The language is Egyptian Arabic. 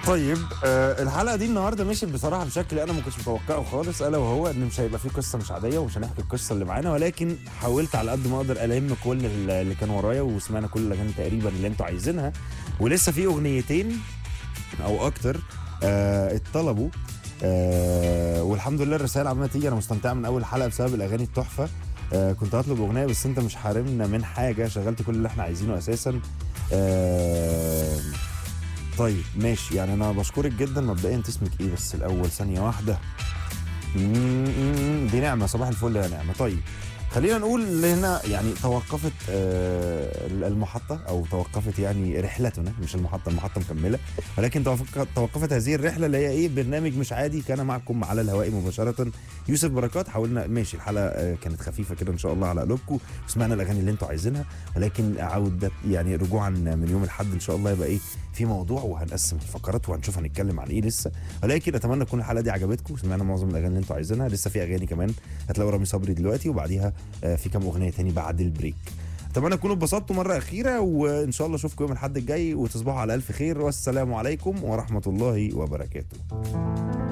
طيب آه الحلقه دي النهارده مشيت بصراحه بشكل انا ما كنتش متوقعه خالص الا وهو ان مش هيبقى في قصه مش عاديه ومش هنحكي القصه اللي معانا ولكن حاولت على قد ما اقدر الم كل اللي كان ورايا وسمعنا كل الاغاني تقريبا اللي انتوا عايزينها ولسه في اغنيتين او اكتر آه اتطلبوا آه والحمد لله الرسائل عماله تيجي انا مستمتع من اول حلقه بسبب الاغاني التحفه آه كنت هطلب اغنيه بس انت مش حارمنا من حاجه شغلت كل اللي احنا عايزينه اساسا آه طيب ماشي يعني انا بشكرك جدا مبدئيا انت اسمك ايه بس الاول ثانيه واحده مم، دي نعمه صباح الفل يا نعمه طيب خلينا نقول هنا يعني توقفت آه، المحطة أو توقفت يعني رحلتنا مش المحطة المحطة مكملة ولكن توقفت, توقفت هذه الرحلة اللي هي إيه برنامج مش عادي كان معكم على الهواء مباشرة يوسف بركات حاولنا ماشي الحلقة آه، كانت خفيفة كده إن شاء الله على قلوبكم وسمعنا الأغاني اللي أنتوا عايزينها ولكن عودة يعني رجوعا من يوم الأحد إن شاء الله يبقى إيه في موضوع وهنقسم الفقرات وهنشوف هنتكلم عن إيه لسه ولكن أتمنى تكون الحلقة دي عجبتكم سمعنا معظم الأغاني اللي أنتوا عايزينها لسه في أغاني كمان هتلاقوا رامي صبري دلوقتي وبعديها آه، في كام اغنيه تاني بعد البريك اتمنى تكونوا اتبسطتوا مره اخيره وان شاء الله اشوفكم يوم الاحد الجاي وتصبحوا على الف خير والسلام عليكم ورحمه الله وبركاته